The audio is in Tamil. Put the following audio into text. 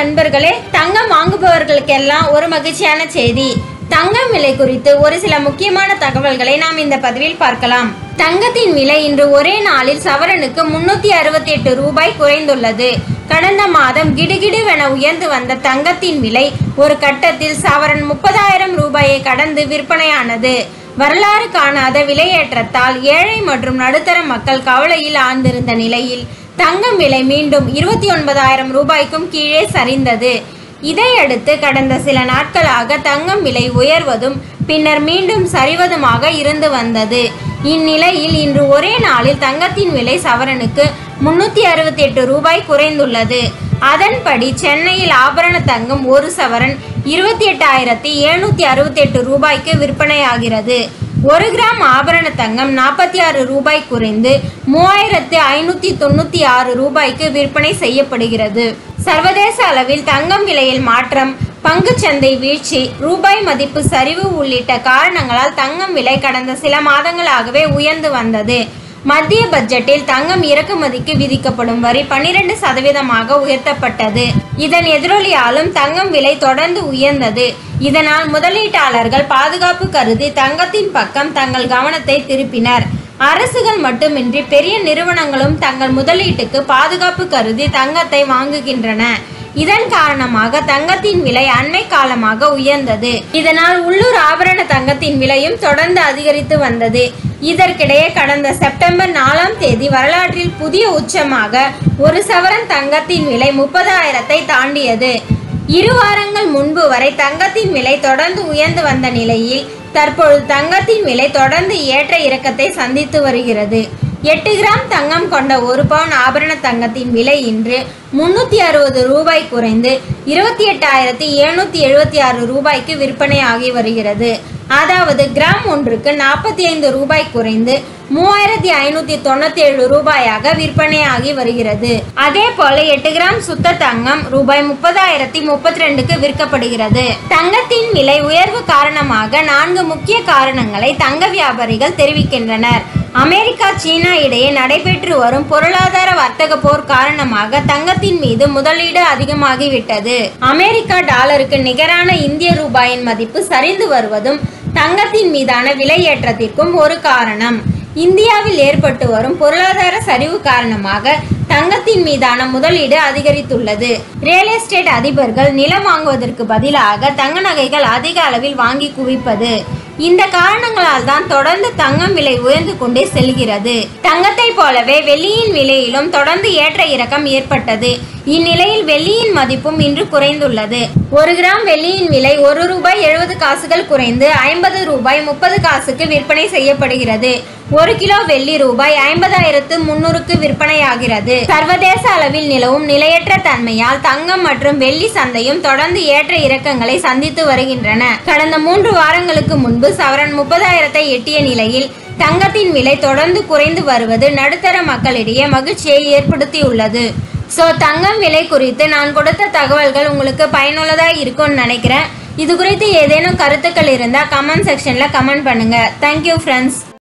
நண்பர்களே தங்கம் வாங்குபவர்களுக்கெல்லாம் ஒரு மகிழ்ச்சியான செய்தி தங்கம் விலை குறித்து ஒரு சில முக்கியமான தகவல்களை நாம் இந்த பதிவில் பார்க்கலாம் தங்கத்தின் விலை இன்று ஒரே நாளில் சவரனுக்கு முன்னூத்தி அறுபத்தி எட்டு ரூபாய் குறைந்துள்ளது கடந்த மாதம் கிடுகிடுவென உயர்ந்து வந்த தங்கத்தின் விலை ஒரு கட்டத்தில் சவரன் முப்பதாயிரம் ரூபாயை கடந்து விற்பனையானது வரலாறு காணாத விலையேற்றத்தால் ஏழை மற்றும் நடுத்தர மக்கள் கவலையில் ஆழ்ந்திருந்த நிலையில் தங்கம் விலை மீண்டும் இருபத்தி ஒன்பதாயிரம் ரூபாய்க்கும் கீழே சரிந்தது இதையடுத்து கடந்த சில நாட்களாக தங்கம் விலை உயர்வதும் பின்னர் மீண்டும் சரிவதுமாக இருந்து வந்தது இந்நிலையில் இன்று ஒரே நாளில் தங்கத்தின் விலை சவரனுக்கு முன்னூத்தி அறுபத்தி எட்டு ரூபாய் குறைந்துள்ளது அதன்படி சென்னையில் ஆபரண தங்கம் ஒரு சவரன் இருபத்தி எட்டாயிரத்தி எழுநூத்தி அறுபத்தி எட்டு ரூபாய்க்கு விற்பனையாகிறது ஒரு கிராம் ஆபரண தங்கம் நாற்பத்தி ஆறு ரூபாய் குறைந்து மூவாயிரத்து ஐநூத்தி தொண்ணூத்தி ஆறு ரூபாய்க்கு விற்பனை செய்யப்படுகிறது சர்வதேச அளவில் தங்கம் விலையில் மாற்றம் பங்குச்சந்தை வீழ்ச்சி ரூபாய் மதிப்பு சரிவு உள்ளிட்ட காரணங்களால் தங்கம் விலை கடந்த சில மாதங்களாகவே உயர்ந்து வந்தது மத்திய பட்ஜெட்டில் தங்கம் இறக்குமதிக்கு விதிக்கப்படும் வரி பன்னிரண்டு சதவீதமாக உயர்த்தப்பட்டது இதன் எதிரொலியாலும் தங்கம் விலை தொடர்ந்து உயர்ந்தது இதனால் முதலீட்டாளர்கள் பாதுகாப்பு கருதி தங்கத்தின் பக்கம் தங்கள் கவனத்தை திருப்பினர் அரசுகள் மட்டுமின்றி பெரிய நிறுவனங்களும் தங்கள் முதலீட்டுக்கு பாதுகாப்பு கருதி தங்கத்தை வாங்குகின்றன இதன் காரணமாக தங்கத்தின் விலை அண்மை காலமாக உயர்ந்தது இதனால் உள்ளூர் ஆபரண தங்கத்தின் விலையும் தொடர்ந்து அதிகரித்து வந்தது இதற்கிடையே கடந்த செப்டம்பர் நாலாம் தேதி வரலாற்றில் புதிய உச்சமாக ஒரு சவரன் தங்கத்தின் விலை முப்பதாயிரத்தை தாண்டியது இரு வாரங்கள் முன்பு வரை தங்கத்தின் விலை தொடர்ந்து உயர்ந்து வந்த நிலையில் தற்பொழுது தங்கத்தின் விலை தொடர்ந்து ஏற்ற இறக்கத்தை சந்தித்து வருகிறது எட்டு கிராம் தங்கம் கொண்ட ஒரு பவுன் ஆபரண தங்கத்தின் விலை இன்று முன்னூத்தி அறுபது ரூபாய் குறைந்து இருபத்தி எட்டாயிரத்தி எழுநூத்தி எழுபத்தி ஆறு ரூபாய்க்கு விற்பனையாகி வருகிறது அதாவது கிராம் ஒன்றுக்கு நாற்பத்தி ஐந்து ரூபாய் குறைந்து மூவாயிரத்தி ஐநூத்தி தொண்ணூத்தி ஏழு ரூபாயாக விற்பனையாகி வருகிறது அதே போல எட்டு கிராம் சுத்த தங்கம் ரூபாய் முப்பதாயிரத்தி முப்பத்தி ரெண்டுக்கு விற்கப்படுகிறது தங்கத்தின் விலை உயர்வு காரணமாக நான்கு முக்கிய காரணங்களை தங்க வியாபாரிகள் தெரிவிக்கின்றனர் அமெரிக்கா சீனா இடையே நடைபெற்று வரும் பொருளாதார வர்த்தக போர் காரணமாக தங்கத்தின் மீது முதலீடு அதிகமாகிவிட்டது அமெரிக்கா டாலருக்கு நிகரான இந்திய ரூபாயின் மதிப்பு சரிந்து வருவதும் தங்கத்தின் மீதான விலையேற்றத்திற்கும் ஒரு காரணம் இந்தியாவில் ஏற்பட்டு வரும் பொருளாதார சரிவு காரணமாக தங்கத்தின் மீதான முதலீடு அதிகரித்துள்ளது ரியல் எஸ்டேட் அதிபர்கள் நிலம் வாங்குவதற்கு பதிலாக தங்க நகைகள் அதிக அளவில் வாங்கி குவிப்பது இந்த காரணங்களால் தான் தொடர்ந்து தங்கம் விலை உயர்ந்து கொண்டே செல்கிறது தங்கத்தை போலவே வெள்ளியின் விலையிலும் தொடர்ந்து ஏற்ற இறக்கம் ஏற்பட்டது இந்நிலையில் வெள்ளியின் மதிப்பும் இன்று குறைந்துள்ளது ஒரு கிராம் வெள்ளியின் விலை ஒரு ரூபாய் எழுபது காசுகள் குறைந்து ஐம்பது ரூபாய் முப்பது காசுக்கு விற்பனை செய்யப்படுகிறது ஒரு கிலோ வெள்ளி ரூபாய் ஐம்பதாயிரத்து முன்னூறுக்கு விற்பனையாகிறது சர்வதேச அளவில் நிலவும் நிலையற்ற தன்மையால் தங்கம் மற்றும் வெள்ளி சந்தையும் தொடர்ந்து ஏற்ற இறக்கங்களை சந்தித்து வருகின்றன கடந்த மூன்று வாரங்களுக்கு முன்பு சவரன் முப்பதாயிரத்தை எட்டிய நிலையில் தங்கத்தின் விலை தொடர்ந்து குறைந்து வருவது நடுத்தர மக்களிடையே மகிழ்ச்சியை ஏற்படுத்தியுள்ளது ஸோ தங்கம் விலை குறித்து நான் கொடுத்த தகவல்கள் உங்களுக்கு பயனுள்ளதாக இருக்கும்னு நினைக்கிறேன் இது குறித்து ஏதேனும் கருத்துக்கள் இருந்தால் கமெண்ட் செக்ஷனில் கமெண்ட் பண்ணுங்கள் தேங்க்யூ ஃப்ரெண்ட்ஸ்